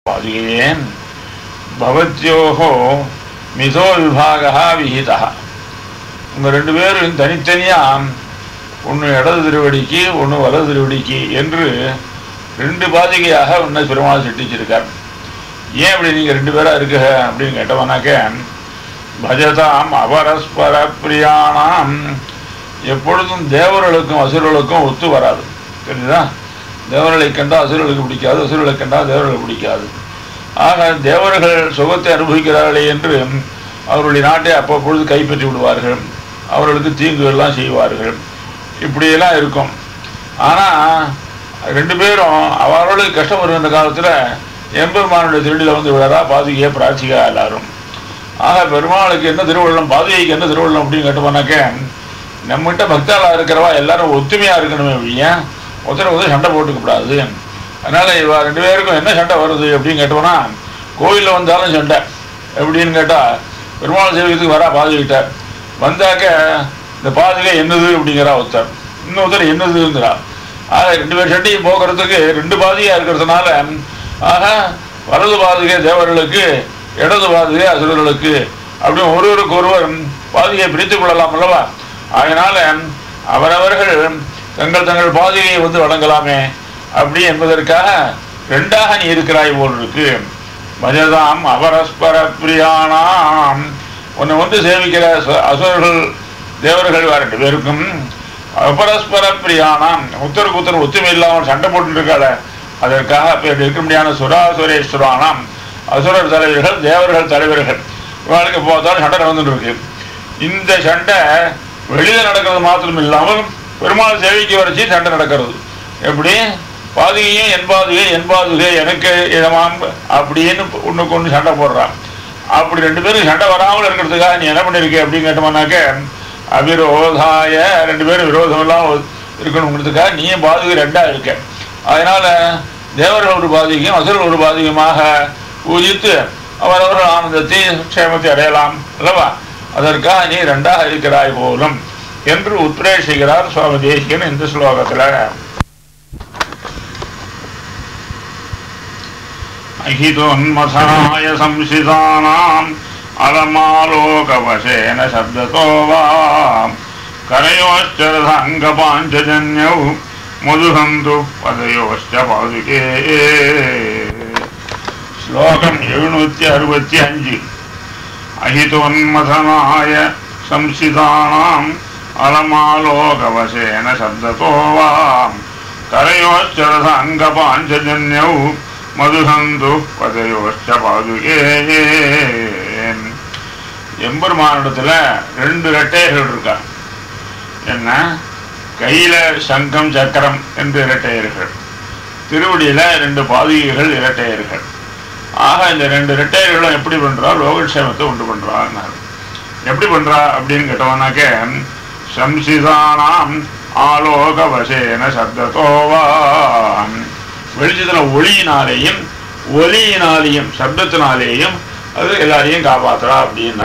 பாதுகேன் பவத்யோகோ மிதோ விபாகா விஹிதா உங்கள் ரெண்டு பேரும் தனித்தனியாக ஒன்று இடது திருவடிக்கு ஒன்று வலது திருவடிக்கு என்று ரெண்டு பாதிகையாக உன்னை பெருமாள் சிட்டிச்சிருக்கார் ஏன் இப்படி நீங்கள் ரெண்டு பேராக இருக்க அப்படின்னு கேட்டவனாக்க பஜதாம் அபரஸ்பர பிரியாணாம் எப்பொழுதும் தேவர்களுக்கும் அசுரர்களுக்கும் ஒத்து வராது தெரியுதா தேவர்களை கண்டால் அசுரர்களுக்கு பிடிக்காது அசுரர்களை கண்டால் தேவர்களுக்கு பிடிக்காது ஆக தேவர்கள் சுகத்தை அனுபவிக்கிறார்களே என்று அவருடைய நாட்டை அப்பப்பொழுது கைப்பற்றி விடுவார்கள் அவர்களுக்கு தீங்கு எல்லாம் செய்வார்கள் இப்படியெல்லாம் இருக்கும் ஆனால் ரெண்டு பேரும் அவர்களுக்கு கஷ்டம் வருகின்ற காலத்தில் எம்பெருமானுடைய திருடியில் வந்து விழறா பாதுகையை பிரார்த்திக்கா எல்லாரும் ஆக பெருமாளுக்கு என்ன திருவள்ளம் பாதுகைக்கு என்ன திருவள்ளம் அப்படின்னு கேட்டோம்னாக்க நம்மகிட்ட பக்தாளாக இருக்கிறவா எல்லாரும் ஒத்துமையாக இருக்கணுமே ஒழிய ஒருத்தரை வந்து சண்டை போட்டுக்க கூடாது அதனால இவ ரெண்டு பேருக்கும் என்ன சண்டை வருது அப்படின்னு கேட்டோம்னா கோயிலில் வந்தாலும் சண்டை எப்படின்னு கேட்டால் பெருமாள் சேவைக்கு வரா பாதுகிட்ட வந்தாக்க இந்த பாதுகை என்னது அப்படிங்கிறா ஒருத்தர் இன்னொருத்தர் என்னதுங்கிறா ஆக ரெண்டு பேர் சண்டையும் போக்குறதுக்கு ரெண்டு பாதியாக இருக்கிறதுனால ஆக வலது பாதுகை தேவர்களுக்கு இடது பாதுகை அசுரர்களுக்கு அப்படின்னு ஒருவருக்கு ஒருவர் பாதுகையை பிரித்துக் கொள்ளலாம் அல்லவா அதனால அவரவர்கள் தங்கள் தங்கள் பாதுகையை வந்து வழங்கலாமே அப்படி என்பதற்காக ரெண்டாக நீ இருக்கிறாய் போல் இருக்கு பஜதாம் அபரஸ்பர பிரியானாம் உன்னை வந்து சேவிக்கிற ச- அசுரர்கள் தேவர்கள் ரெண்டு பேருக்கும் அபரஸ்பர பிரியானாம் உத்தருக்கு உத்தர் ஒத்துமை இல்லாமல் சண்டை போட்டு இருக்காள அதற்காக அப்ப இருக்க முடியாத சுராசுரேஸ்வரானாம் அசுரர் தலைவர்கள் தேவர்கள் தலைவர்கள் இவர்களுக்கு போதாலும் சண்டை நடந்துட்டு இருக்கு இந்த சண்டை வெளியில நடக்கிறது மாத்திரம் இல்லாமல் பெருமாள் சேவைக்கு வரைச்சி சண்டை நடக்கிறது எப்படி பாதுகையும் என் பாதுகை என் பாதுகை எனக்கு இதமாம் அப்படின்னு ஒண்ணுக்கு ஒன்று சண்டை போடுறான் அப்படி ரெண்டு பேரும் சண்டை வராமல் இருக்கிறதுக்காக நீ என்ன பண்ணிருக்க அப்படின்னு கேட்டோம்னாக்க அவிரோதாய ரெண்டு பேரும் விரோதம் இல்லாமல் இருக்கணுங்கிறதுக்காக நீயும் பாதுகை ரெண்டா இருக்க அதனால தேவர்கள் ஒரு பாதிக்கும் அசுரர்கள் ஒரு பாதிகமாக பூஜித்து அவரவர்கள் ஆனந்தத்தை க்ஷேமத்தை அடையலாம் அல்லவா அதற்காக நீ ரெண்டாக இருக்கிறாய் போலும் என்று உத்ரேஷிக்கிறார் சுவாமி தேசிகன் இந்த ஸ்லோகத்துல अहितोन्मथाय संसितानाम् अलमालोकवशेन शब्दतो वा करयोश्चरसाङ्गपाञ्चजन्यौ मधुहन्तु पदयोश्च पादुके श्लोकम् எழுநூத்தி அறுபத்தி அஞ்சு अहितोन्मथनाय संसितानाम् अलमालोकवशेन शब्दतो वा करयोश्चरसाङ्गपाञ्चजन्यौ மதுகந்து பதையோஷ்ட பாதுகே எம்பெருமானிடத்துல ரெண்டு இரட்டையர்கள் இருக்கா என்ன கையில சங்கம் சக்கரம் என்று இரட்டையர்கள் திருவடியில ரெண்டு பாதுகைகள் இரட்டையர்கள் ஆக இந்த ரெண்டு இரட்டையர்களும் எப்படி பண்றா லோகக்ஷேமத்தை உண்டு பண்றான்னாரு எப்படி பண்றா அப்படின்னு கேட்டோம்னாக்க சம்சிதானாம் ஆலோக வசேன சப்தத்தோவான் வெளிச்சத்துல ஒளியினாலேயும் ஒலியினாலேயும் சப்தத்தினாலேயும் அது எல்லாரையும் காப்பாத்துறா அப்படின்னா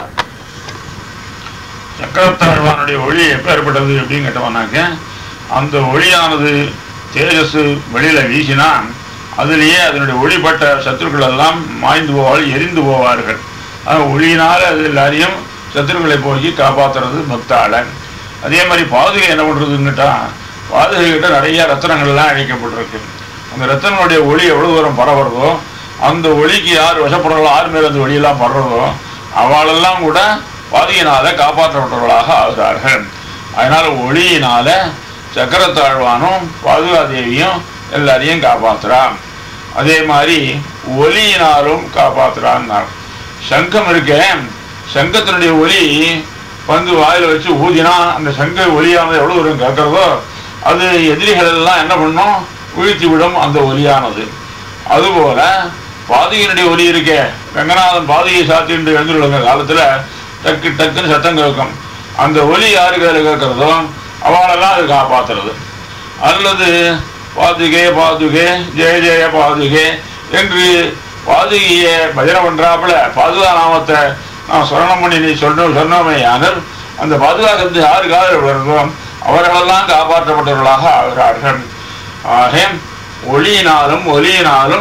சக்கரத்தாழ்வானுடைய ஒளி எப்ப ஏற்பட்டது அப்படின்னு கேட்டோம்னாக்க அந்த ஒளியானது தேஜஸ் வெளியில வீசினா அதிலேயே அதனுடைய ஒளிப்பட்ட சத்துருக்கள் எல்லாம் மாய்ந்து போவார்கள் எரிந்து போவார்கள் ஆக ஒளியினால அது எல்லாரையும் சத்துருக்களை போக்கி காப்பாத்துறது பக்தால அதே மாதிரி பாதுகை என்ன பண்றதுன்னுட்டா பாதுகை கிட்ட நிறைய ரத்தனங்கள்லாம் அழைக்கப்பட்டிருக்கு அந்த ரத்தனங்களுடைய ஒளி எவ்வளவு தூரம் பரவுறதோ அந்த ஒளிக்கு யார் வசப்படுறதோ யார் மேல அந்த ஒளியெல்லாம் படுறதோ அவளெல்லாம் கூட பாதியினால காப்பாற்றப்பட்டவர்களாக ஆகிறார்கள் அதனால ஒளியினால சக்கரத்தாழ்வானும் பாதுகாதேவியும் எல்லாரையும் காப்பாத்துறான் அதே மாதிரி ஒலியினாலும் காப்பாத்துறான்னார் சங்கம் இருக்கேன் சங்கத்தினுடைய ஒலி வந்து வாயில வச்சு ஊதினா அந்த சங்க ஒலியானது எவ்வளவு தூரம் கேட்கறதோ அது எதிரிகள் எல்லாம் என்ன பண்ணும் வீழ்த்தி விடும் அந்த ஒலியானது அதுபோல பாதியினுடைய ஒலி இருக்கே ரங்கநாதன் பாதியை சாத்திட்டு எழுந்துள்ள காலத்துல டக்கு டக்குன்னு சத்தம் கேட்கும் அந்த ஒலி யாரு கையில கேட்கறதோ அவளெல்லாம் அது காப்பாத்துறது அல்லது பாதுகே பாதுகே ஜெய ஜெய பாதுகே என்று பாதுகையை பஜனை பண்றாப்புல பாதுகா நாமத்தை நான் சொரணம் பண்ணி நீ சொன்ன சொன்னோமே ஆனால் அந்த பாதுகா சப்து யாரு காதல் வருதோ அவர்களெல்லாம் காப்பாற்றப்பட்டவர்களாக ஆகிறார்கள் ஆக ஒளியினாலும் ஒலியினாலும்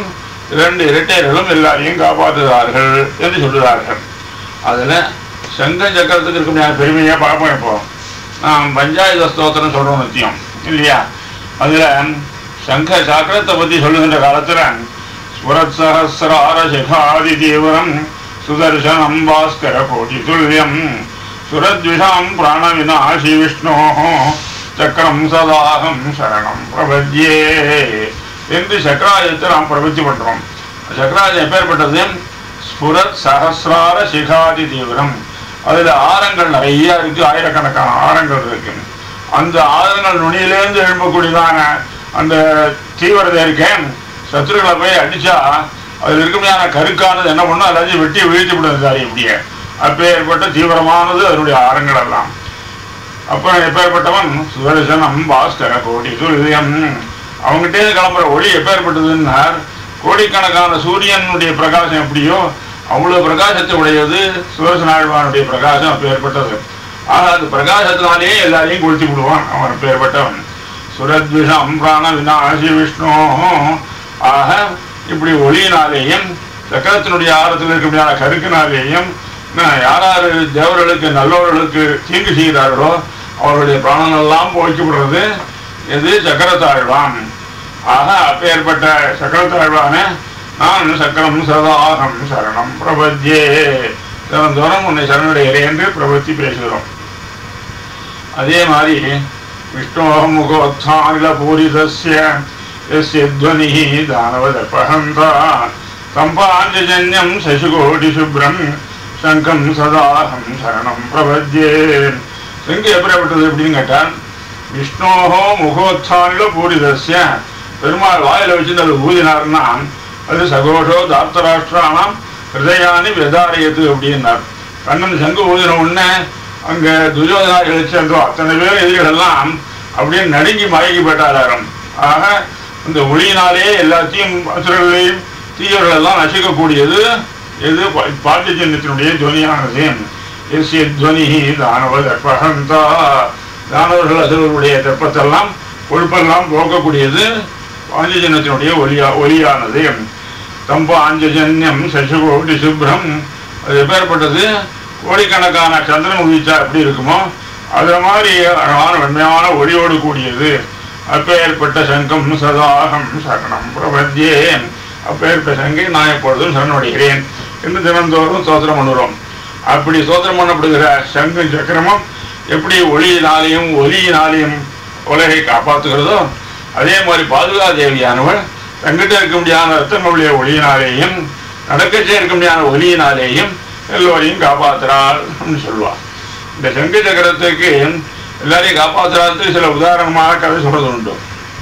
இரண்டு இரட்டையர்களும் எல்லாரையும் காப்பாற்றுகிறார்கள் என்று சொல்லுகிறார்கள் அதில் சங்க சக்கரத்துக்கு இருக்கும் பெருமையாக பார்ப்போம் இப்போ நாம் பஞ்சாயுத ஸ்தோத்திரம் சொல்கிறோம் நித்தியம் இல்லையா அதில் சங்க சக்கரத்தை பற்றி சொல்லுகின்ற காலத்தில் ஸ்வரத் சஹசிரார சிகாதி தீவிரம் சுதர்சனம் பாஸ்கர கோடி துல்லியம் சுரத்விஷாம் பிராணவிநாசி விஷ்ணோ சக்கரம் சதாகம் சரணம் பிரபத்யே என்று சக்கராயுதத்தை நாம் பிரபத்தி பண்றோம் சக்கராயுதம் எப்பேற்பட்டது ஸ்புரத் சஹசிரார சிகாதி தீவிரம் அதுல ஆரங்கள் நிறைய இருக்கு ஆயிரக்கணக்கான ஆரங்கள் இருக்கு அந்த ஆரங்கள் நுனியிலேருந்து எழும்பக்கூடியதான அந்த தீவிரதை இருக்கேன் சத்துருக்களை போய் அடிச்சா அதில் இருக்குமையான கருக்கானது என்ன பண்ணும் எல்லாத்தையும் வெட்டி வீழ்த்தி விடுறது இப்படியே அப்பேற்பட்ட தீவிரமானது அதனுடைய ஆரங்கள் எல்லாம் அப்புறம் எப்பேற்பட்டவன் சுதர்சனம் பாஸ்கர கோடி துல்லியம் அவங்ககிட்டே கிளம்புற ஒளி எப்பேற்பட்டதுன்னா கோடிக்கணக்கான சூரியனுடைய பிரகாசம் எப்படியோ அவ்வளவு பிரகாசத்தை உடையது சுதர்சனாழ்வானுடைய பிரகாசம் அப்பேற்பட்டது ஆக அந்த பிரகாசத்தினாலேயே எல்லாரையும் கொளுத்தி விடுவான் அவன் பேர்பட்டவன் சுரத்விஷம் பிராண விநாசி விஷ்ணு ஆக இப்படி ஒளியினாலேயும் சக்கரத்தினுடைய ஆரத்தில் இருக்கக்கூடிய கருக்கினாலேயும் நான் யார் யார் தேவர்களுக்கு நல்லவர்களுக்கு தீங்கு செய்கிறார்களோ அவர்களுடைய பிராணங்களெல்லாம் போய்க்கப்படுறது எது சக்கரத்தாழ்வான் ஆக அப்பேற்பட்ட சக்கரத்தாழ்வான நான் சக்கரம் சதாகம் சரணம் பிரபத்தியே தினந்தோறும் உன்னை சரணடைகிறேன் என்று பிரபத்தி பேசுகிறோம் அதே மாதிரி விஷ்ணோகம் முகோத்தானில பூரிதஸ்ய यस्य ध्वनिः दानवदपहन्ता सम्पाञ्जन्यं शशिकोटिशुभ्रं சங்கம் சதாஹம் சரணம் பிரபத்யே எங்கே எப்படிப்பட்டது எப்படின்னு கேட்டால் விஷ்ணோஹோ முகோத்சானில பூரிதஸ்ய பெருமாள் வாயில வச்சு அது ஊதினார்னா அது சகோஷோ தாப்தராஷ்டிரானாம் ஹிருதயானி வெதாரியத்து அப்படின்னார் கண்ணன் சங்கு ஊதின உடனே அங்க துரியோதனார்கள் சேர்ந்தோ அத்தனை பேர் எதிரிகளெல்லாம் அப்படியே நடுங்கி மயங்கி போயிட்டாராம் ஆக இந்த ஒளியினாலே எல்லாத்தையும் அசுரர்களையும் தீயவர்கள் எல்லாம் நசிக்கக்கூடியது எது பாண்டிஜன்யத்தினுடைய துவனியானது எஸ்ய துவனி தானவ தர்பகந்தா தானவர்கள் அசுரர்களுடைய தர்ப்பத்தெல்லாம் கொழுப்பெல்லாம் போக்கக்கூடியது பாண்டிஜன்யத்தினுடைய ஒலியா ஒலியானது தம்பாஞ்சஜன்யம் சசிகோடி சுப்ரம் அது எப்பேற்பட்டது கோடிக்கணக்கான சந்திரன் உதிச்சா எப்படி இருக்குமோ அது மாதிரி அழகான வெண்மையான ஒளியோடு கூடியது அப்பேற்பட்ட சங்கம் சதாகம் சரணம் பிரபத்தியே அப்பேற்பட்ட சங்கை நான் எப்பொழுதும் சரணடைகிறேன் என்று தினந்தோறும் சோதனம் பண்ணுறோம் அப்படி சோதனம் பண்ணப்படுகிற சங்கம் சக்கரமும் எப்படி ஒளியினாலேயும் ஒலியினாலேயும் உலகை காப்பாற்றுகிறதோ அதே மாதிரி பாதுகா தேவியானவள் தங்கிட்ட இருக்க முடியாத ரத்தனுடைய ஒளியினாலேயும் நடக்கச்சே இருக்க முடியாத ஒலியினாலேயும் எல்லோரையும் காப்பாற்றுறாள் அப்படின்னு சொல்லுவாள் இந்த சங்கு சக்கரத்துக்கு எல்லாரையும் காப்பாற்றுறதுக்கு சில உதாரணமாக கதை சொல்றது உண்டு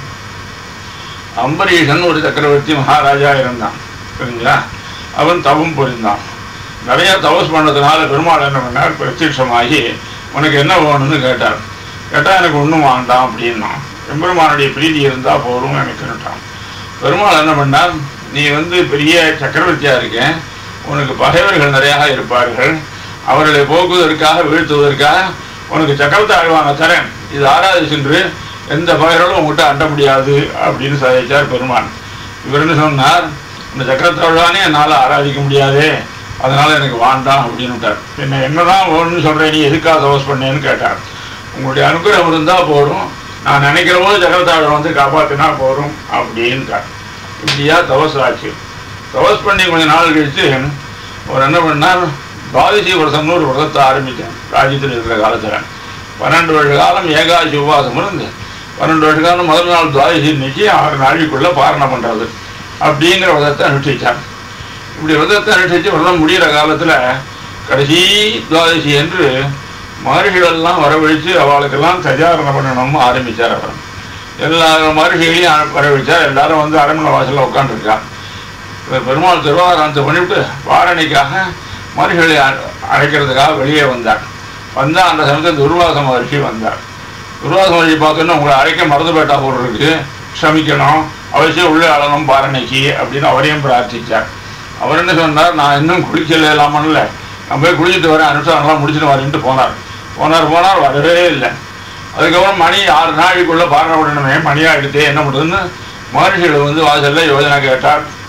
அம்பரீஷன் ஒரு சக்கரவர்த்தி மகாராஜா இருந்தான் சரிங்களா அவன் தவம் புரிந்தான் நிறைய தவஸ் பண்ணதுனால பெருமாள் என்ன பண்ணார் பிரத்யட்சமாகி உனக்கு என்ன வேணும்னு கேட்டார் கேட்டால் எனக்கு ஒன்றும் வேண்டாம் அப்படின்னா எம்பெருமானுடைய பிரீதி இருந்தால் போதும் எனக்குன்னுட்டான் பெருமாள் என்ன பண்ணார் நீ வந்து பெரிய சக்கரவர்த்தியாக இருக்கேன் உனக்கு பகைவர்கள் நிறையாக இருப்பார்கள் அவர்களை போக்குவதற்காக வீழ்த்துவதற்காக உனக்கு சக்கரத்தை ஆழ்வாங்க தரேன் இது ஆறாவது சென்று எந்த பகைகளும் உங்ககிட்ட அண்ட முடியாது அப்படின்னு சாதிச்சார் பெருமான் இவர் என்ன சொன்னார் இந்த சக்கரத்தாழ்வானே என்னால் ஆராதிக்க முடியாதே அதனால எனக்கு வேண்டாம் அப்படின்னு விட்டார் என்ன என்னதான் வேணும்னு சொல்றேன் நீ எதுக்காக தவஸ் பண்ணேன்னு கேட்டார் உங்களுடைய அனுகிரகம் இருந்தால் போதும் நான் நினைக்கிற போது சக்கரத்தாழ்வான் வந்து காப்பாற்றினா போதும் அப்படின்ட்டார் இப்படியா தவஸ் ஆச்சு தவஸ் பண்ணி கொஞ்ச நாள் கழிச்சு அவர் என்ன பண்ணார் துவாதசி விரதம்னு ஒரு விரதத்தை ஆரம்பித்தேன் ராஜ்யத்தில் இருக்கிற காலத்தில் பன்னெண்டு வருஷ காலம் ஏகாதசி உபவாசம் இருந்து பன்னெண்டு வருஷ காலம் முதல் நாள் துவாதசி இன்னைக்கு ஆறு நாளைக்குள்ளே பாரணம் பண்ணுறது அப்படிங்கிற விரதத்தை அனுஷ்டிச்சார் இப்படி விரதத்தை அனுஷ்டிச்சு விரதம் முடிகிற காலத்தில் கடைசி துவாதசி என்று மகர்ஷிகளெல்லாம் வரவழைச்சு அவளுக்கெல்லாம் தஜாரணம் பண்ணணும்னு ஆரம்பித்தார் அவர் எல்லா மகர்ஷிகளையும் வரவழைச்சார் எல்லாரும் வந்து அரண்மனை வாசலில் உட்காந்துருக்கான் பெருமாள் திருவாராந்தத்தை பண்ணிவிட்டு வாரணிக்காக மகர்ஷிகளை அழைக்கிறதுக்காக வெளியே வந்தார் வந்தால் அந்த சமயத்தில் துர்வாச மகர்ஷி வந்தார் துர்வாச மகர்ஷி பார்த்தோன்னா உங்களை அழைக்க மறந்து போயிட்டா போல் இருக்கு க்ஷமிக்கணும் அவசியம் உள்ளே அழணும் பாரணைக்கு அப்படின்னு அவரையும் பிரார்த்திச்சார் அவர் என்ன சொன்னார் நான் இன்னும் குளிக்கல இல்லாமல்ல நான் போய் குளிச்சுட்டு வரேன் அனுஷ்டானம்லாம் முடிச்சுட்டு வரேன்ட்டு போனார் போனார் போனார் வரவே இல்லை அதுக்கப்புறம் மணி ஆறு நாளைக்குள்ளே பாரண விடணுமே மணியாக எடுத்தே என்ன பண்ணுறதுன்னு மகர்ஷிகளை வந்து வாசலில் யோஜனை கேட்டார்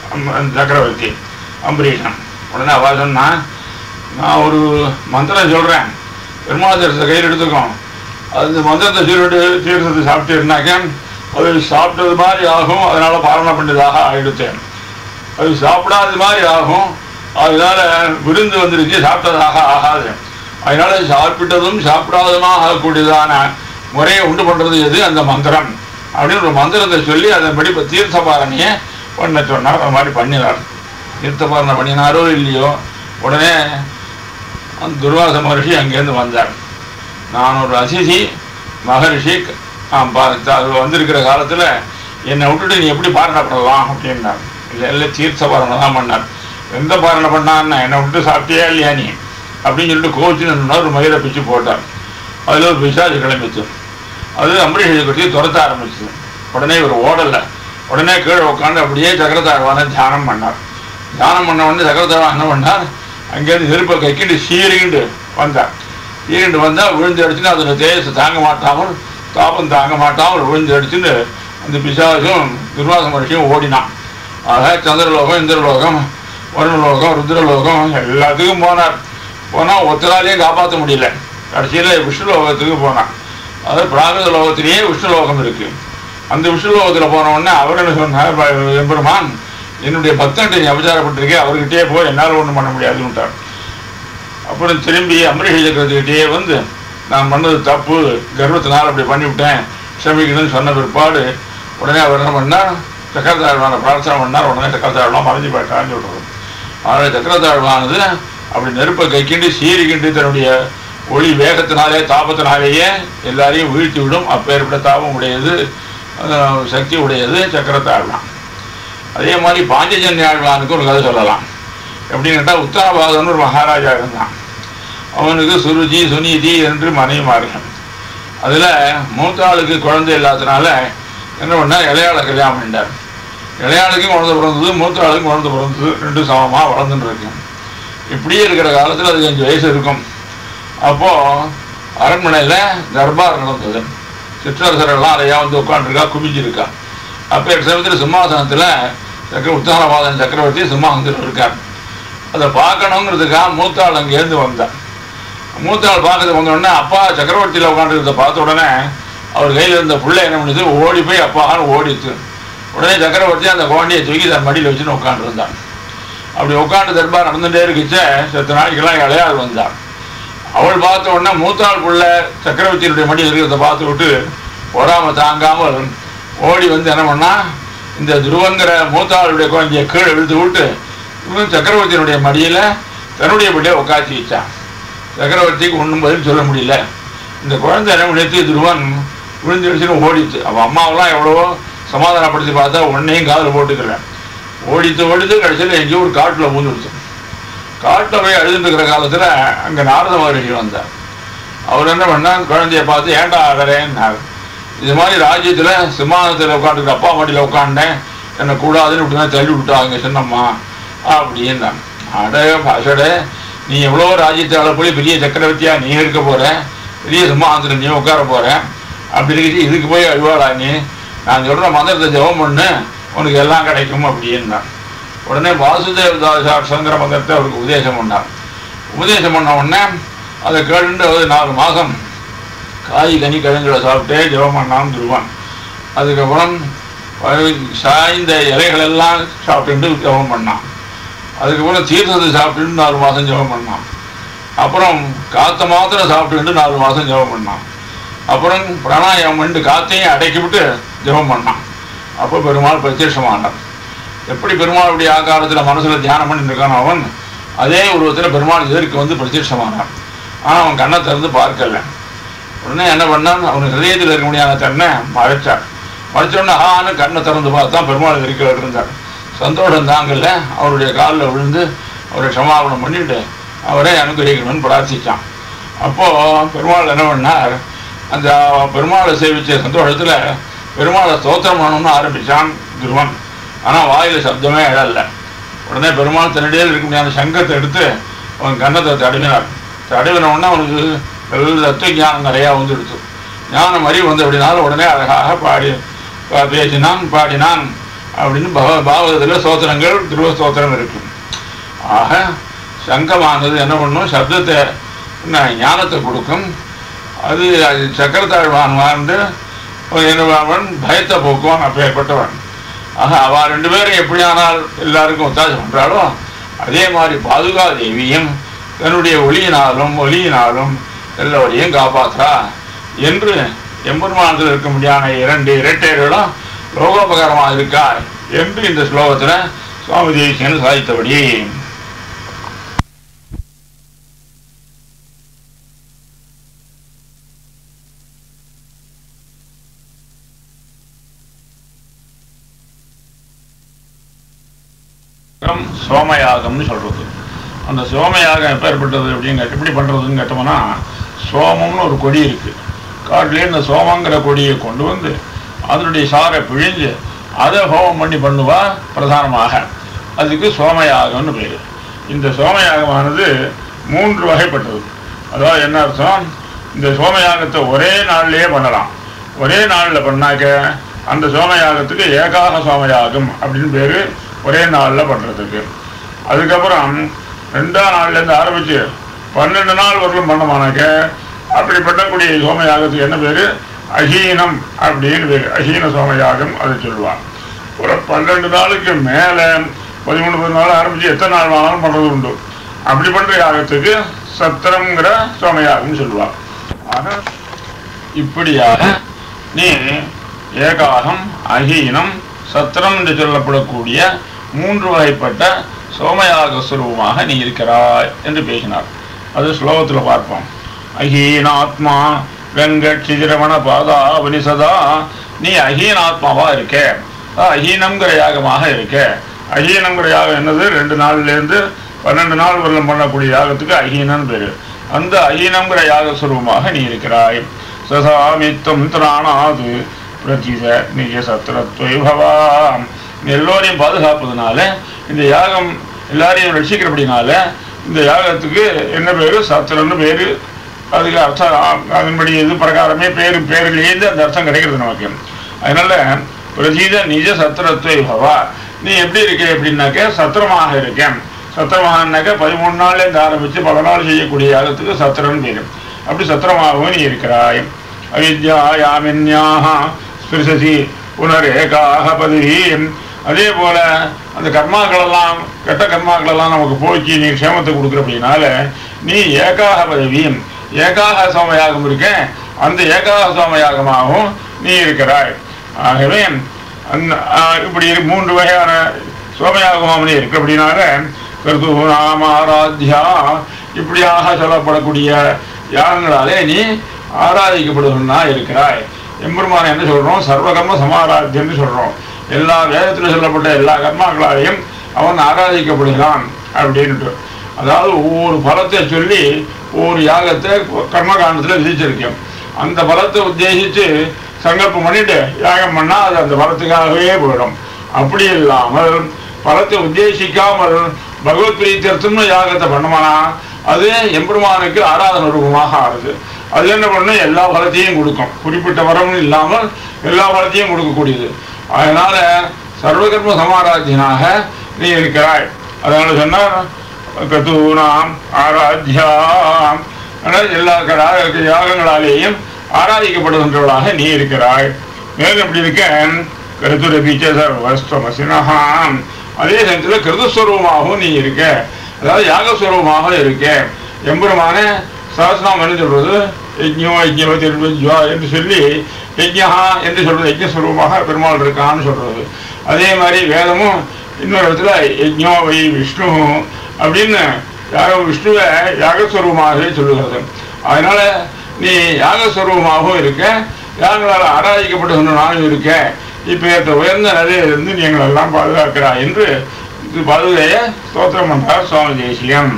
அம்- அந்த சக்கரவர்த்தி அம்பரீஷன் உடனே அவ சொன்னா நான் ஒரு மந்திரம் சொல்கிறேன் பெருமாள் தீர்த்தத்தை கையில் எடுத்துக்கோம் அந்த மந்திரத்தை சொல்லிட்டு தீர்த்தத்தை சாப்பிட்டீர்னாக்க அது சாப்பிட்டது மாதிரி ஆகும் அதனால பாரணம் பண்ணதாக ஆயிடுத்தேன் அது சாப்பிடாத மாதிரி ஆகும் அதனால விருந்து வந்துருச்சு சாப்பிட்டதாக ஆகாது அதனால சாப்பிட்டதும் சாப்பிடாததுமாக ஆகக்கூடியதான முறையை உண்டு பண்றது எது அந்த மந்திரம் அப்படின்னு ஒரு மந்திரத்தை சொல்லி அதன்படி இப்போ தீர்த்தபாரணியை பண்ண சொன்னார் அது மாதிரி பண்ணினார் தீர்த்தபாரணை பண்ணினாரோ இல்லையோ உடனே அந்த துர்வாச மகர்ஷி அங்கேருந்து வந்தார் நான் ஒரு அதிதி மகரிஷி ஆம், பா- அது வந்திருக்கிற காலத்தில் என்னை விட்டுட்டு நீ எப்படி பாரணை பண்ணலாம் அப்படின்னார் இல்லை இல்லை தீர்த்த பாரணை தான் பண்ணார் எந்த பாரணை பண்ணான்னா என்னை விட்டு சாப்பிட்டியா இல்லையா நீ அப்படின்னு சொல்லிட்டு கோச்சு ஒரு மயிரை பிச்சு போட்டார் அதில் ஒரு பிசாசு கிளம்பிச்சு அது அம்பரீஷை கட்டி துரத்த ஆரம்பிச்சு உடனே இவர் ஓடலை உடனே கீழே உட்காந்து அப்படியே சக்கரத்தாழ்வான தியானம் பண்ணார் தியானம் பண்ண உடனே சக்கரத்தாழ்வான் என்ன பண்ணார் அங்கேருந்து நெருப்பை கைக்கிட்டு சீறிக்கிண்டு வந்தார் சீறிண்டு வந்தால் விழுந்து அடிச்சுன்னு அதில் தேசத்தை தாங்க மாட்டாமல் தாபம் தாங்க மாட்டாமல் விழுந்து அடிச்சுன்னு அந்த பிசாசும் துர்வாச மனுஷியும் ஓடினான் ஆக சந்திரலோகம் இந்திரலோகம் வருணலோகம் ருத்ரலோகம் எல்லாத்துக்கும் போனார் போனால் ஒத்தராலையும் காப்பாற்ற முடியல கடைசியில் விஷ்ணுலோகத்துக்கு போனான் அதாவது பிராகிருத லோகத்திலேயே விஷ்ணுலோகம் இருக்கு அந்த விஷ்ணுலோகத்தில் போன உடனே அவர் என்ன சொன்னார் "ப- எம்பெருமான் என்னுடைய பக்தன்கிட்ட நீ அபச்சாரப்பட்டிருக்கே அவர்கிட்டயே போய் என்னால் ஒன்றும் பண்ண முடியாதுன்னுட்டார் அப்புறம் திரும்பி அம்பரீஷ சக்கரத்துக்கிட்டே வந்து நான் பண்ணது தப்பு கர்வத்தினால் அப்படி பண்ணிவிட்டேன் க்ஷமிக்கணும்னு சொன்ன பிற்பாடு உடனே அவர் என்ன பண்ணார் சக்கரத்தாழ்வான பிரார்த்தனை பண்ணார் உடனே சக்கரத்தாழ்வான் மறைஞ்சு போயிட்டான்னு சொல்றது ஆனால் சக்கரத்தாழ்வானது அப்படி நெருப்பை கைக்கிண்டு சீறிக்கிண்டு தன்னுடைய ஒளி வேகத்தினாலே தாபத்தினாலேயே எல்லாரையும் வீழ்த்தி விடும் அப்பேற்பட்ட தாபம் உடையது அஹ், சக்தி உடையது சக்கரத்தாழ்வான் அதே மாதிரி பாஞ்சஜன்ய ஆழ்வானுக்கு ஒரு கதை சொல்லலாம் எப்படின்னு கேட்டால் உத்தரபாதன் ஒரு மகாராஜா இருந்தான் அவனுக்கு சுருஜி சுனீதி என்று மனைவிமார்கள் அதில் மூத்த ஆளுக்கு குழந்தை இல்லாதனால என்ன பண்ணார் இளையாளை கல்யாணம் பண்ணிட்டார் இளையாளுக்கும் குழந்தை பிறந்தது மூத்த ஆளுக்கும் குழந்தை பிறந்தது ரெண்டும் சமமாக வளர்ந்துட்டு இருக்கு இப்படியே இருக்கிற காலத்தில் அது அஞ்சு வயசு இருக்கும் அப்போது அரண்மனையில் தர்பார் நடந்தது சிற்றரசரெல்லாம் அறையா வந்து உட்காந்துருக்கா குமிஞ்சிருக்கா அப்போ சமயத்தில் சிம்மாசனத்தில் சக்கர உத்தானவாதன் சக்கரவர்த்தி சிம்மாசனத்தில் இருக்கார் அதை பார்க்கணுங்கிறதுக்காக மூத்தாள் அங்கேருந்து வந்தார் மூத்தாள் பார்க்கறது வந்த உடனே அப்பா சக்கரவர்த்தியில் உட்காந்துருக்கிறத பார்த்த உடனே அவர் கையில் இருந்த பிள்ளை என்ன பண்ணுது ஓடி போய் அப்பான்னு ஓடிச்சு உடனே சக்கரவர்த்தி அந்த குழந்தையை தூக்கி தன் மடியில் வச்சுன்னு உட்காந்துருந்தான் அப்படி உட்காந்து தர்பார் நடந்துட்டே இருக்குச்சே செத்த நாளைக்கெல்லாம் இளையாள் வந்தார் அவள் பார்த்த உடனே மூத்தாள் புள்ள சக்கரவர்த்தியினுடைய மடியில் இருக்கிறத பார்த்து விட்டு பொறாம தாங்காமல் ஓடி வந்து என்ன பண்ணா இந்த துருவங்கிற மூத்தாளுடைய குழந்தைய கீழே இழுத்து விட்டு இவன் சக்கரவர்த்தியினுடைய மடியில் தன்னுடைய பிள்ளைய உட்காத்தி வச்சான் சக்கரவர்த்திக்கு ஒன்றும் பதில் சொல்ல முடியல இந்த குழந்தை என்ன பண்ணிட்டு துருவன் விழுந்துடுச்சுன்னு ஓடிச்சு அவன் அம்மாவெல்லாம் எவ்வளவோ சமாதானப்படுத்தி பார்த்தா ஒன்னையும் காதில் போட்டுக்கல ஓடித்து ஓடித்து கடைசியில் எங்கேயோ ஒரு காட்டில் பூந்துடுச்சு காட்டில் போய் அழுதுட்டு இருக்கிற காலத்தில் அங்கே நாரத மகரிஷி வந்தார் அவர் என்ன பண்ணார் குழந்தைய பார்த்து ஏன்டா ஆடுறேன்னார் இது மாதிரி ராஜ்யத்தில் சிம்மாசனத்தில் உட்காந்துருக்க அப்பா மடியில் உட்காண்டேன் என்னை கூடாதுன்னு இப்படி தான் தள்ளி விட்டாங்க சின்னம்மா அப்படின்னான் அட பாசட நீ எவ்வளோ ராஜ்யத்தை ஆள போய் பெரிய சக்கரவர்த்தியா நீ இருக்க போற பெரிய சிம்மாசனத்தில் நீ உட்கார போற அப்படி இருந்துச்சு இதுக்கு போய் அழுவாடா நீ நான் சொல்கிற மந்திரத்தை ஜெபம் பண்ணு உனக்கு எல்லாம் கிடைக்கும் அப்படின்னான் உடனே வாசுதேவ தாசாட்சங்கிற மந்திரத்தை அவருக்கு உபதேசம் பண்ணார் உபதேசம் பண்ண உடனே அதை கேட்டு ஒரு நாலு மாதம் காய் கனி கிழங்குகளை சாப்பிட்டே ஜெபம் பண்ணான்னு சொல்லுவான் அதுக்கப்புறம் வ- சாய்ந்த இலைகள் எல்லாம் சாப்பிட்டுட்டு ஜெபம் பண்ணான் அதுக்கப்புறம் தீர்த்தத்தை சாப்பிட்டுட்டு நாலு மாதம் ஜெபம் பண்ணான் அப்புறம் காற்றை மாத்திரம் சாப்பிட்டுட்டு நாலு மாதம் ஜெபம் பண்ணான் அப்புறம் பிராணாயாமம் பண்ணிட்டு காத்தையும் அடக்கி விட்டு ஜெபம் பண்ணான் அப்போ பெருமாள் பிரத்யட்சமானார் எப்படி பெருமாள் அப்படி ஆகாரத்தில் மனசில் தியானம் பண்ணிட்டு இருக்கானோ அவன் அதே உருவத்தில் பெருமாள் எதிர்க்கு வந்து பிரத்யட்சமானான் ஆனால் அவன் கண்ணை திறந்து பார்க்கல உடனே என்ன பண்ணான் அவன் ஹிரதயத்தில் இருக்க முடியாத தன்னை மறைச்சார் மறைச்ச உடனே ஆன்னு கண்ணை திறந்து பார்த்தா பெருமாள் எதிர்க்க இருந்தார் சந்தோஷம் தாங்கல அவருடைய காலில் விழுந்து அவரை சமாபனம் பண்ணிட்டு அவரை அனுகிரகிக்கணும்னு பிரார்த்திச்சான் அப்போது பெருமாள் என்ன பண்ணார் அந்த பெருமாளை சேவிச்ச சந்தோஷத்தில் பெருமாளை ஸ்தோத்திரம் பண்ணணும்னு ஆரம்பித்தான் துருவன் ஆனால் வாயில் சப்தமே எழல உடனே பெருமாள் தன்னிடையில் இருக்க முடியாத சங்கத்தை எடுத்து அவன் கன்னத்தை தடவினார் தடவின உடனே அவனுக்கு நல்ல தத்துவ ஞானம் நிறையா வந்துடுச்சு ஞானம் அறிவு வந்து அப்படினாலும் உடனே அழகாக பாடி பா- பேசினான் பாடினான் அப்படின்னு பக பாவகத்தில் ஸ்தோத்திரங்கள் துருவ ஸ்தோத்திரம் இருக்கு ஆக சங்கமானது என்ன பண்ணும் சப்தத்தை என்ன, ஞானத்தை கொடுக்கும் அது அது சக்கரத்தாழ்வான் வாழ்ந்து என்னவன் பயத்தை போக்குவான் அப்பேற்பட்டவன் ஆக அவ ரெண்டு பேரும் எப்படியானால் எல்லாருக்கும் ஒத்தாசம் பண்றாளோ அதே மாதிரி பாதுகா தேவியும் தன்னுடைய ஒளியினாலும் ஒளியினாலும் எல்லோரையும் காப்பாற்றுறா என்று எம்பெருமானத்தில் இருக்க முடியாத இரண்டு இரட்டையர்களும் லோகோபகாரமாக இருக்கா என்று இந்த ஸ்லோகத்தில் சுவாமி தேசியன் சாதித்தபடி கம் சோமயாகம்னு சொல்றது அந்த சோமயாகம் எப்பேற்பட்டது அப்படின்னு கேட்டு எப்படி பண்றதுன்னு கேட்டோம்னா சோமம்னு ஒரு கொடி இருக்கு காட்டிலே இந்த சோமங்கிற கொடியை கொண்டு வந்து அதனுடைய சாரை பிழிஞ்சு அதை ஹோமம் பண்ணி பண்ணுவா பிரதானமாக அதுக்கு சோமயாகம்னு பேர் இந்த சோமயாகமானது மூன்று வகைப்பட்டது அதாவது என்ன அர்த்தம் இந்த சோமயாகத்தை ஒரே நாள்லயே பண்ணலாம் ஒரே நாளில் பண்ணாக்க அந்த சோமயாகத்துக்கு ஏகாக சோமயாகம் அப்படின்னு பேர் ஒரே நாளில் பண்ணுறதுக்கு அதுக்கப்புறம் ரெண்டாம் நாள்லேருந்து ஆரம்பித்து பன்னெண்டு நாள் வரலும் பண்ணமானாக்க அப்படி பண்ணக்கூடிய சோமயாகத்துக்கு என்ன பேர் அஹீனம் அப்படின்னு பேர் அஹீன சோமயாகம் அதை சொல்லுவாங்க ஒரு பன்னெண்டு நாளுக்கு மேலே பதிமூணு பதினாலு ஆரம்பித்து எத்தனை நாள் வேணாலும் பண்ணுறது உண்டு அப்படி பண்ணுற யாகத்துக்கு சத்திரம்ங்கிற சோமயாகம் சொல்லுவாங்க ஆக இப்படியாக நீ ஏகாகம் அஹீனம் சத்திரம் என்று சொல்லப்படக்கூடிய மூன்று வகைப்பட்ட சோமயாக சுரூபமாக நீ இருக்கிறாய் என்று பேசினார் அது ஸ்லோகத்தில் பார்ப்போம் அஹீனாத்மா வெங்கட்சிதிரமண பாதா வனிசதா நீ அஹீனாத்மாவா இருக்க அஹ் அஹீனம்ங்கிற யாகமாக இருக்க அஹீனம்ங்கிற யாகம் என்னது ரெண்டு நாள்லேருந்து பன்னெண்டு நாள் வரலும் பண்ணக்கூடிய யாகத்துக்கு அஹீனன்னு பேரு அந்த அஹீனம்ங்கிற யாக சுரூபமாக நீ இருக்கிறாய் சசாமித்தம் திராணாது பிரதித நிஜ சத்திரத்வை பவாம் நீ எல்லோரையும் பாதுகாப்பதுனால இந்த யாகம் எல்லாரையும் ரட்சிக்கிறபடினால இந்த யாகத்துக்கு என்ன பேரு சத்திரம்னு பேரு அதுக்கு அர்த்தம் ஆ- அதன்படி இது பிரகாரமே பேரு பேரிலேருந்து அந்த அர்த்தம் கிடைக்கிறது நமக்கு அதனால பிரதீத நிஜ சத்திரத்வை பவா நீ எப்படி இருக்க அப்படின்னாக்க சத்திரமாக இருக்கேன் சத்திரமாகனாக்க பதிமூணு நாள்ல இருந்து ஆரம்பிச்சு பல நாள் செய்யக்கூடிய யாகத்துக்கு சத்திரம்னு பேரு அப்படி சத்திரமாகவும் நீ இருக்கிறாய் அவித்யாயாமின்யாக ஸ்பிருசசி புனரேகாக பதவி அதே போல அந்த கர்மாக்கள் எல்லாம் கெட்ட கர்மாக்கள் எல்லாம் நமக்கு போக்கி நீ க்ஷேமத்தை கொடுக்குற அப்படின்னால நீ ஏகாக பதவியும் ஏகாக சோமயாகம் இருக்கேன் அந்த ஏகாக சோமயாகமாகவும் நீ இருக்கிறாய் ஆகவே அந்த ஆ, இப்படி இரு- மூன்று வகையான சோமயாகமாகவும் நீ இருக்கு அப்படின்னால கருத்து ஆராத்யா இப்படியாக சொல்லப்படக்கூடிய யாகங்களாலே நீ ஆராதிக்கப்படுவனா இருக்கிறாய் எம்பெருமான் என்ன சொல்றோம் சர்வகர்ம சமாராத்தியன்னு சொல்றோம் எல்லா வேதத்தில் சொல்லப்பட்ட எல்லா கர்மாக்களாலையும் அவன் ஆராதிக்கப்படுகிறான் அப்படின்ட்டு அதாவது ஒவ்வொரு பலத்தை சொல்லி ஒவ்வொரு யாகத்தை கர்மகாண்டத்தில் விதிச்சிருக்கேன் அந்த பலத்தை உத்தேசித்து சங்கல்பம் பண்ணிட்டு யாகம் பண்ணா அது அந்த பலத்துக்காகவே போயிடும் அப்படி இல்லாமல் பலத்தை உத்தேசிக்காமல் பகவத் பிரீத்தியர்த்தம்னு யாகத்தை பண்ணமானா அது எம்பெருமானுக்கு ஆராதன ரூபமாக ஆறுது அது என்ன பண்ணும் எல்லா பலத்தையும் கொடுக்கும் குறிப்பிட்ட வரம்னு இல்லாமல் எல்லா பலத்தையும் கொடுக்கக்கூடியது அதனால சர்வகர்ம சமாராத்தியனாக நீ இருக்கிறாய் அதனால சொன்னார் கதூனாம் ஆராத்யாம் ஆனால் எல்லா கரா- யாகங்களாலேயும் ஆராதிக்கப்படுகின்றவளாக நீ இருக்கிறாய் மேலும் எப்படி இருக்க கருத்துரபிச்ச சர்வஸ்வமசினஹாம் அதே சமயத்தில் கிருதஸ்வரூபமாகவும் நீ இருக்க அதாவது யாகஸ்வரூபமாக இருக்க எம்பெருமான சஹஸ்ரநாமம் என்ன சொல்றது யஜ்ஞோ யஜ்ஞோ திருவஜ்வா என்று சொல்லி யஜ்ஞா என்று சொல்றது யஜ்ஞஸ்வரூபமாக பெருமாள் இருக்கான்னு சொல்றது அதே மாதிரி வேதமும் இன்னொரு இடத்துல யஜ்ஞோ வை விஷ்ணு அப்படின்னு யாக விஷ்ணுவை யாகஸ்வரூபமாகவே சொல்லுகிறது அதனால நீ யாகஸ்வரூபமாகவும் இருக்க யாகங்களால் ஆராதிக்கப்படுகின்ற நானும் இருக்க இப்போ இந்த உயர்ந்த நிலையிலிருந்து நீ எங்களை எல்லாம் பாதுகாக்கிறாய் என்று இது பாதுகைய ஸ்தோத்திரம் பண்றார் சுவாமி தேசியம்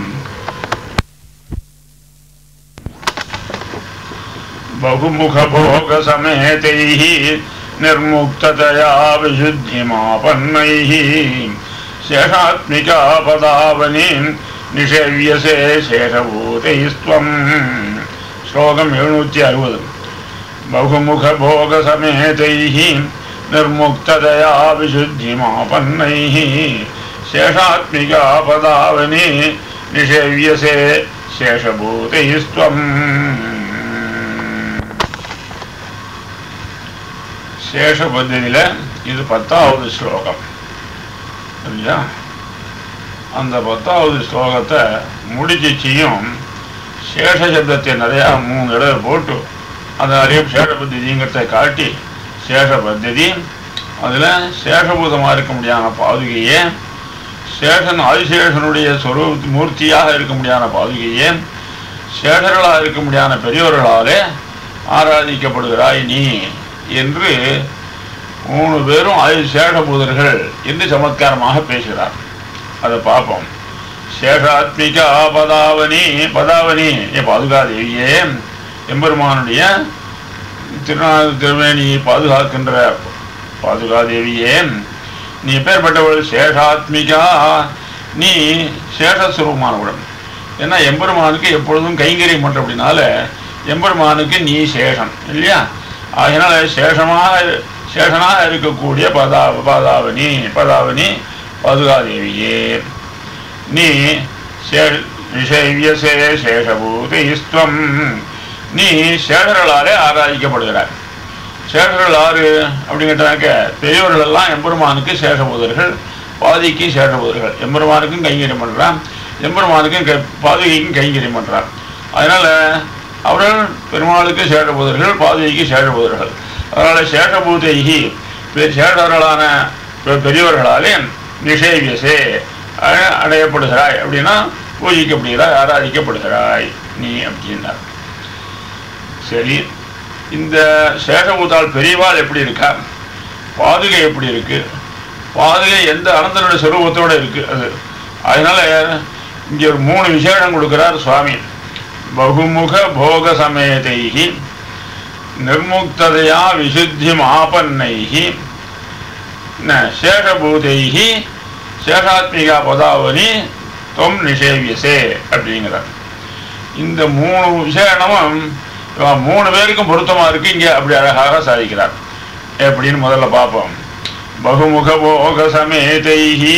बहुमुखभोगसमेतैः निर्मुक्ततया विशुद्धिमापन्नैः शेषात्मिका पदावनीं निषेव्यसे शेषभूतैस्त्वम् श्लोकम् எழுநூற்றி அறுபது बहुमुखभोगसमेतैः निर्मुक्तदया विशुद्धिमापन्नैः शेषात्मिका पदावनि निषेव्यसे शेषभूतैस्त्वम् சேஷ பத்தியில இது பத்தாவது ஸ்லோகம் சரியா அந்த பத்தாவது ஸ்லோகத்தை முடிச்சிச்சியும் சேஷ சப்தத்தை நிறையா மூணு தடவை போட்டு அந்த நிறைய சேஷ பத்திதிங்கிறத காட்டி சேஷ பத்ததி அதில் சேஷபூதமாக இருக்க முடியாத பாதுகையே சேஷன் ஆதிசேஷனுடைய சொரூ மூர்த்தியாக இருக்க முடியாத பாதுகையே சேஷர்களாக இருக்க முடியாத பெரியோர்களாலே ஆராதிக்கப்படுகிறாய் நீ என்று மூணு பேரும் ஆதி சேஷபூதர்கள் என்று சமத்காரமாக பேசுகிறார் அதை பார்ப்போம் சேஷாத்மிகா பதாவனி பதாவனி ஏ பாதுகாதேவியே எம்பெருமானுடைய திருநாள் திருவேணியை பாதுகாக்கின்ற பாதுகாதேவியே நீ எப்பேற்பட்டவள் சேஷாத்மிகா நீ சேஷஸ்வரூபமானவுடன் ஏன்னா எம்பெருமானுக்கு எப்பொழுதும் கைங்கரியம் பண்ற அப்படின்னால எம்பெருமானுக்கு நீ சேஷம் இல்லையா அதனால சேஷமாக சேஷனாக இருக்கக்கூடிய பதா பதாவனி பதாவனி பதுகாதேவியே நீ சே- நிஷேவியசே சேஷபூதிஸ்துவம் நீ சேஷர்களாலே ஆராதிக்கப்படுகிறாய் சேஷர்கள் ஆறு அப்படிங்கிட்டாக்க பெரியவர்கள் எல்லாம் எம்பெருமானுக்கு சேஷபூதர்கள் பாதிக்கு சேஷபூதர்கள் எம்பெருமானுக்கும் கைங்கரியம் பண்றான் எம்பெருமானுக்கும் கை பாதுகைக்கும் கைங்கரியம் பண்றான் அதனால அவர்கள் பெருமாளுக்கு சேஷபூதர்கள் பாதுகைக்கு சேஷபூதர்கள் அதனால சேஷபூதைகி பெ- சேஷர்களான பெ- பெரியவர்களாலே நிஷேவியசே அ- அடையப்படுகிறாய் அப்படின்னா பூஜிக்கப்படுகிறாய் ஆராதிக்கப்படுகிறாய் நீ அப்படின்னார் சரி இந்த சேஷபூதாள் பெரியவாள் எப்படி இருக்கா பாதுகை எப்படி இருக்கு பாதுகை எந்த அனந்தனுடைய சொரூபத்தோட இருக்கு அது அதனால இங்கே ஒரு மூணு விசேஷம் கொடுக்கிறார் சுவாமி பகுமுக போக சமேதைகி நிர்முக்ததையா விசுத்தி ஆபன்னைகி ந சேஷபூதைகி சேஷாத்மிகா பதாவனி தொம் நிஷேவியசே அப்படிங்கிறார் இந்த மூணு விசேஷமும் இவன் மூணு பேருக்கும் பொருத்தமா இருக்கு இங்க அப்படி அழகாக சாதிக்கிறார் எப்படின்னு முதல்ல பார்ப்போம் பகுமுக போக சமேதைஹி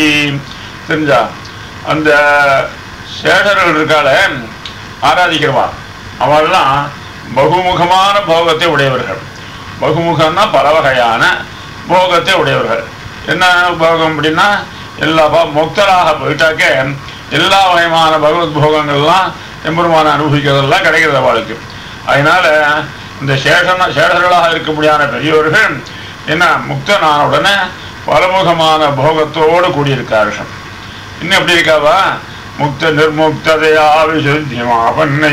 தெரிஞ்சா அந்த சேஷர்கள் இருக்கால ஆராதிக்கிறவா அவெல்லாம் பகுமுகமான போகத்தை உடையவர்கள் பகுமுகம்னா பல வகையான போகத்தை உடையவர்கள் என்ன போகம் அப்படின்னா எல்லா பா- முக்தராக போயிட்டாக்க எல்லா வகையான பகவத் போகங்கள்லாம் எம்பெருமான அனுபவிக்கிறதெல்லாம் கிடைக்கிறது அவளுக்கு அதனால இந்த சேஷன சேஷர்களாக இருக்க முடியாத பெரியோர்கள் என்ன முக்தனான உடனே பலமுகமான போகத்தோடு கூடியிருக்கார்கள் இன்னும் எப்படி இருக்காவா முக்த நிர்முக்ததையா விசுத்தியமாபன்னை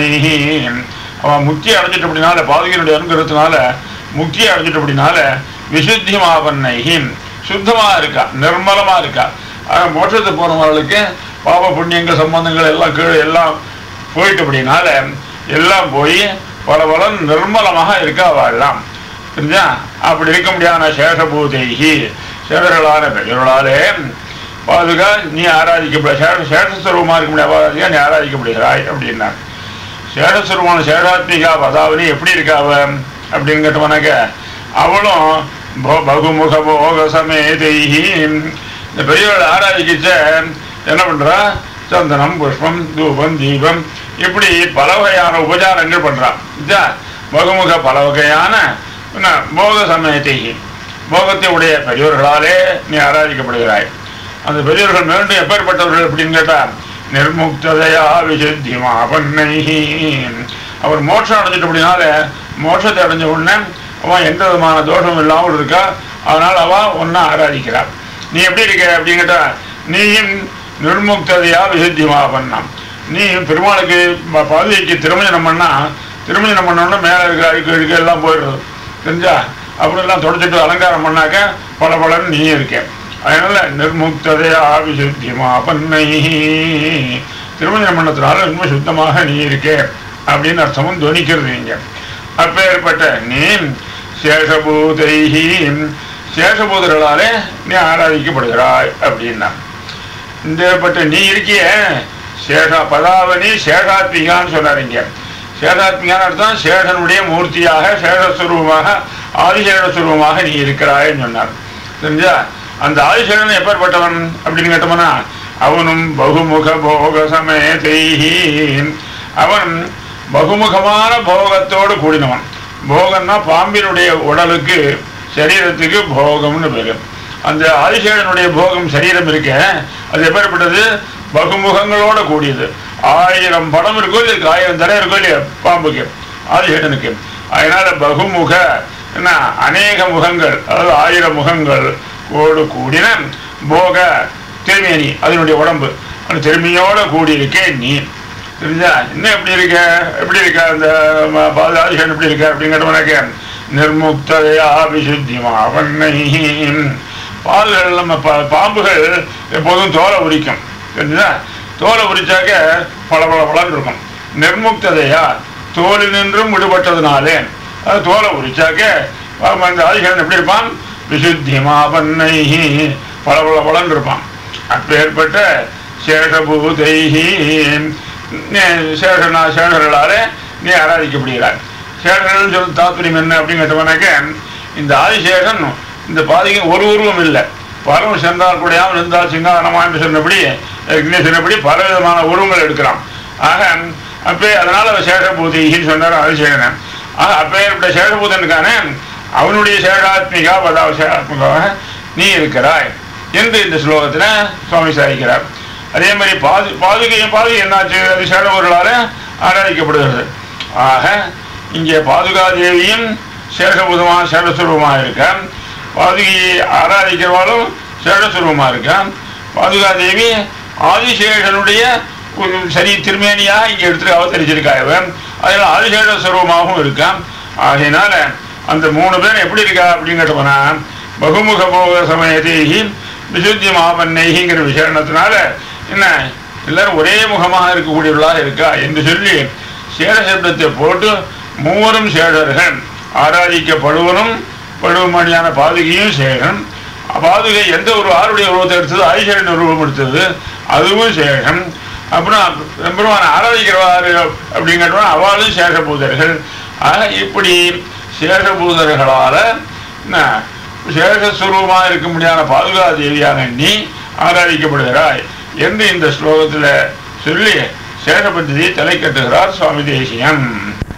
அவன் முக்தி அடைஞ்சிட்டு அப்படினால பாதகியனுடைய அனுகிரகத்தினால முக்தி அடைஞ்சிட்டு அப்படினால விசுத்தியமாபன்னை சுத்தமா இருக்கா நிர்மலமா இருக்கா ஆக மோட்சத்துக்கு போனவர்களுக்கு பாப புண்ணியங்கள் சம்பந்தங்கள் எல்லாம் கீழே எல்லாம் போயிட்டு அப்படினால எல்லாம் போய் பல பல நிர்மலமாக இருக்கா வாழலாம் புரிஞ்சா அப்படி இருக்க முடியாத சேஷபூதைகி சேஷர்களான பெயர்களாலே பாதுகா நீ ஆராதிக்கப்பட சேஷ சேஷஸ்வரூபமாக இருக்க முடியாது பாதுகா நீ ஆராதிக்கப்படுகிறாய் அப்படின்னா சேஷஸ்வரூபமான சேஷாத்மிகா பதாவனி எப்படி இருக்காவ அப்படின்னு கேட்டவனாக்க அவளும் போ- பகுமுக போக சமேதைஹி இந்த பெரியவர்கள் ஆராதிக்கிச்ச என்ன பண்றா சந்தனம் புஷ்பம் தூபம் தீபம் இப்படி பல வகையான உபச்சாரங்கள் பண்றான் இதா பகுமுக பல வகையான என்ன, போக சமயத்தைகி போகத்தை உடைய பெரியவர்களாலே நீ ஆராதிக்கப்படுகிறாய் அந்த பெரியவர்கள் மீண்டும் எப்பேற்பட்டவர்கள் அப்படின்னு கேட்டா நிர்முக்ததையா விசுத்திமாபன்னை அவர் மோட்சம் அடைஞ்சிட்டு அப்படினால மோட்சத்தை அடைஞ்ச உடனே அவன் எந்த விதமான தோஷமும் இல்லாமல் இருக்கா அதனால் அவ ஒன்னா ஆராதிக்கிறார் நீ எப்படி இருக்க அப்படின்னு கேட்டா நீயும் நிர்முக்ததையா விசுத்திமாபன்னாம் நீ பெருமாளுக்கு ப- பாதுகைக்கு திருமஞ்சனம் பண்ணா திருமஞ்சனம் பண்ணோன்னா மேலே இருக்கிற அழுக்கு அழுக்கு எல்லாம் போயிடுறது தெரிஞ்சா அப்புறம் எல்லாம் தொடச்சிட்டு அலங்காரம் பண்ணாக்க பல பலன்னு நீ இருக்க அதனால நிர்முக்ததையா விசுத்தியமா பண்ணை திருமண மண்டத்தினால ரொம்ப சுத்தமாக நீ இருக்கே அப்படின்னு அர்த்தமும் துவனிக்கிறது நீங்க அப்பேற்பட்ட நீ சேஷபூதைஹி சேஷபூதர்களாலே நீ ஆராதிக்கப்படுகிறாய் அப்படின்னா இந்த பட்ட நீ இருக்கிய சேஷா பதாவனி சேஷாத்மிகான்னு சொன்னார் இங்க சேஷாத்மிகான்னு அர்த்தம் சேஷனுடைய மூர்த்தியாக சேஷஸ்வரூபமாக ஆதிசேட சுரூபமாக நீ இருக்கிறாய்ன்னு சொன்னார் தெரிஞ்சா அந்த ஆதிசேடன் எப்பேற்பட்டவன் அப்படின்னு கேட்டோம்னா அவனும் பகுமுக போக சமேதைஹி அவன் பகுமுகமான போகத்தோடு கூடினவன் போகம்னா பாம்பினுடைய உடலுக்கு சரீரத்துக்கு போகம்னு பேரு அந்த ஆதிசேடனுடைய போகம் சரீரம் இருக்க அது எப்பேற்பட்டது பகுமுகங்களோட கூடியது ஆயிரம் படம் இருக்கோ இல்லையா ஆயிரம் தடை இருக்கோ இல்லையா பாம்புக்கு ஆதிசேடனுக்கு அதனால பகுமுக என்ன அநேக முகங்கள் அதாவது ஆயிரம் முகங்கள் ஓடு கூடின போக திருமேனி அதனுடைய உடம்பு அந்த திரும்பியோட கூடியிருக்கே நீ தெரிஞ்சா என்ன எப்படி இருக்க எப்படி இருக்க அந்த ம- பாதுகாதிகன் எப்படி இருக்க அப்படின்னு கேட்டவனாக்க நிர்முக்ததையா விசுத்திமா அவனை பால்கள் நம்ம பா- பாம்புகள் எப்போதும் தோலை உரிக்கும் தெரிஞ்சுதா தோலை உரிச்சாக்க பல பல பலன்னு இருக்கும் நிர்முக்ததையா தோலில் நின்றும் விடுபட்டதுனாலே அது தோலை உரிச்சாக்க பாம்பு அந்த ஆதிகன் எப்படி இருப்பான் விசுத்திமா பண்ணை பல பல பலன்னு இருப்பான் அப்பேற்பட்ட சேஷபூதைஹி சேஷனா சேஷர்களாலே நீ ஆராதிக்கப்படுகிறார் சேஷர்கள் சொல்ல தாத்பரியம் என்ன அப்படின்னு கேட்டவனாக்க இந்த ஆதிசேஷன் இந்த பாதிக்கு ஒரு உருவம் இல்லை பரம் சென்றால் கூடையாமல் இருந்தால் சிங்காதனமா என்று சொன்னபடி ஏற்கனவே சொன்னபடி பல விதமான உருவங்கள் எடுக்கிறான் ஆக அப்பே அதனால அவர் சேஷபூதின்னு சொன்னார் ஆதிசேஷன் ஆக அப்பேற்பட்ட சேஷபூதனுக்கான அவனுடைய சேஷாத்மிகா பதாவசேஷாத்மிகாவாக நீ இருக்கிறாய் என்று இந்த ஸ்லோகத்தில் சுவாமி சாதிக்கிறார் அதே மாதிரி பாது பாதுகையும் பாதுகை என்னாச்சு அது சேடவர்களால் ஆராதிக்கப்படுகிறது ஆக இங்கே பாதுகா தேவியும் சேஷபூதமாக சேடஸ்வரூபமாக இருக்க பாதுகையை ஆராதிக்கிறவாலும் சேடஸ்வரூபமாக இருக்க பாதுகா தேவி ஆதிசேஷனுடைய ஒரு சரி திருமேனியாக இங்கே எடுத்து அவதரிச்சிருக்காங்க அதில் ஆதிசேஷ ஸ்வரூபமாகவும் இருக்கான் ஆகையினால அந்த மூணு பேர் எப்படி இருக்கா அப்படின்னு கேட்டோம்னா பகுமுக போக சமயத்தேகி விசுத்தி மாபன்னைகிங்கிற விசேஷத்தினால என்ன எல்லாரும் ஒரே முகமாக இருக்கக்கூடியவர்களாக இருக்கா என்று சொல்லி சேர சப்தத்தை போட்டு மூவரும் சேடர்கள் ஆராதிக்கப்படுவனும் படுவமணியான பாதுகையும் சேகன் பாதுகை எந்த ஒரு ஆருடைய உருவத்தை எடுத்தது ஐஸ்வரன் உருவம் எடுத்தது அதுவும் சேஷம் அப்புறம் பெருமான் ஆராதிக்கிறவாறு அப்படின்னு கேட்டோம்னா அவளும் சேஷபூதர்கள் ஆக இப்படி சேஷபூதர்களால என்ன சேஷஸ்வரூபமாக இருக்க முடியாத பாதுகா தேவியான நீ ஆராதிக்கப்படுகிறாய் என்று இந்த ஸ்லோகத்தில் சொல்லி சேஷபத்தியை தலை கட்டுகிறார் சுவாமி தேசியம்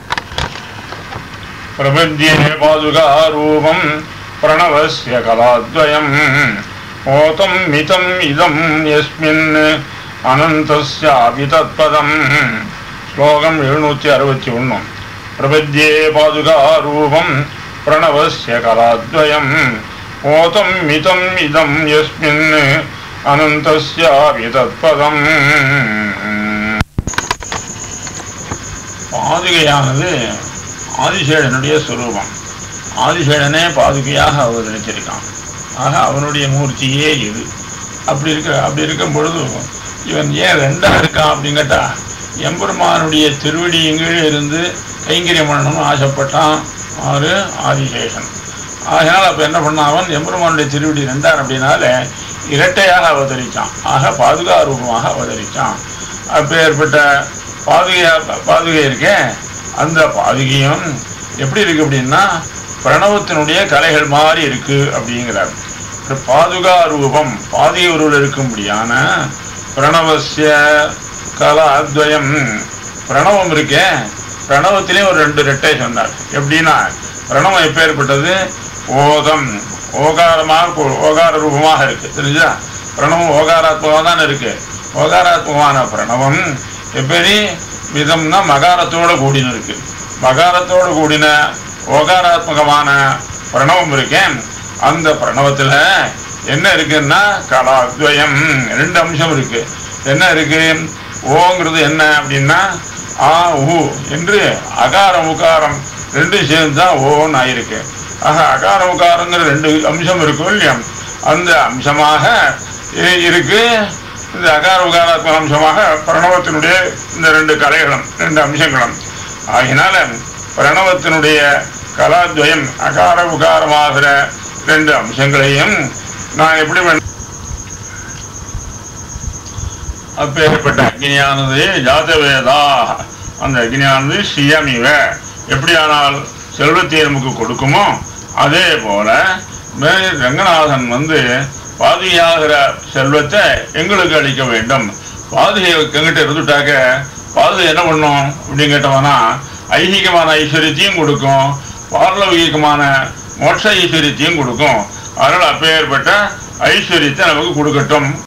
பிரபஞ்சே பாதுகா ரூபம் பிரணவஸ்ய கலாத்வயம் ஓதம் மிதம் இதம் யஸ்மின் அனந்தஸ்யாபி தத்பதம் ஸ்லோகம் எழுநூற்றி அறுபத்தி ஒன்று பிரபத்யே பாதுகா ரூபம் பிரணவஸ்ய கலாத்வயம் ஓதம் மிதம் இதம் யஸ்மின் அனந்தஸ்யாபி தத்பதம் பாதுகையானது ஆதிசேடனுடைய சுரூபம் ஆதிசேடனே பாதுகையாக அவதரிச்சிருக்கான் ஆக அவனுடைய மூர்த்தியே இது அப்படி இருக்க அப்படி இருக்கும் பொழுது இவன் ஏன் ரெண்டா இருக்கான் அப்படின்னு கேட்டா எம்பெருமானுடைய திருவடி கீழே இருந்து கைங்கரியம் பண்ணணும்னு ஆசைப்பட்டான் ஆறு ஆதிசேஷன் அதனால் அப்போ என்ன பண்ணான் அவன் எம்பெருமானுடைய திருவடி ரெண்டார் அப்படின்னால இரட்டையாக அவதரித்தான் ஆக பாதுகா ரூபமாக அவதரித்தான் அப்பேற்பட்ட பாதுகையா பாதுகை இருக்கே அந்த பாதுகையும் எப்படி இருக்கு அப்படின்னா பிரணவத்தினுடைய கலைகள் மாதிரி இருக்கு அப்படிங்கிறார் ஒரு பாதுகா ரூபம் பாதுகை உருவில் இருக்கும்படியான பிரணவசிய கலாத்வயம் பிரணவம் இருக்கே பிரணவத்திலே ஒரு ரெண்டு ரெட்டை சொன்னார் எப்படின்னா பிரணவம் எப்பேற்பட்டது ஓதம் ஓகாரமாக கூ- ஓகார ரூபமாக இருக்கு தெரிஞ்சா பிரணவம் ஓகாராத்மகமாக தான் இருக்கு ஓகாராத்மகமான பிரணவம் எப்படி விதம்னா மகாரத்தோட கூடின இருக்கு மகாரத்தோடு கூடின ஓகாராத்மகமான பிரணவம் இருக்கேன் அந்த பிரணவத்துல என்ன இருக்குன்னா கலாத்வயம் ரெண்டு அம்சம் இருக்கு என்ன இருக்கு ஓங்கிறது என்ன அப்படின்னா ஆ ஊ என்று அகாரம் உகாரம் ரெண்டு சேர்ந்து தான் ஓன்னு ஆயிருக்கு ஆக அகார உகாரங்கிற ரெண்டு அம்சம் இருக்கும் இல்லையா அந்த அம்சமாக இ- இருக்கு இந்த அகார உகாராத்மக அம்சமாக பிரணவத்தினுடைய இந்த ரெண்டு கலைகளும் ரெண்டு அம்சங்களும் ஆகினால பிரணவத்தினுடைய கலாத்வயம் அகார உகாரமாகிற ரெண்டு அம்சங்களையும் நான் எப்படி வேண- அப்பேற்பட்ட அக்னியானது ஜாதவேதா அந்த அக்னியானது சியமிவ எப்படியானால் செல்வத்தை நமக்கு கொடுக்குமோ அதே போல மேலே ரங்கநாதன் வந்து பாதுகையாகிற செல்வத்தை எங்களுக்கு அளிக்க வேண்டும் பாதுகை எங்கிட்ட இருந்துட்டாக்க பாதுகை என்ன பண்ணும் அப்படின்னு கேட்டோம்னா ஐகிகமான ஐஸ்வர்யத்தையும் கொடுக்கும் பார்லவீகமான மோட்ச ஐஸ்வர்யத்தையும் கொடுக்கும் அதனால் அப்பேற்பட்ட ஐஸ்வர்யத்தை நமக்கு கொடுக்கட்டும்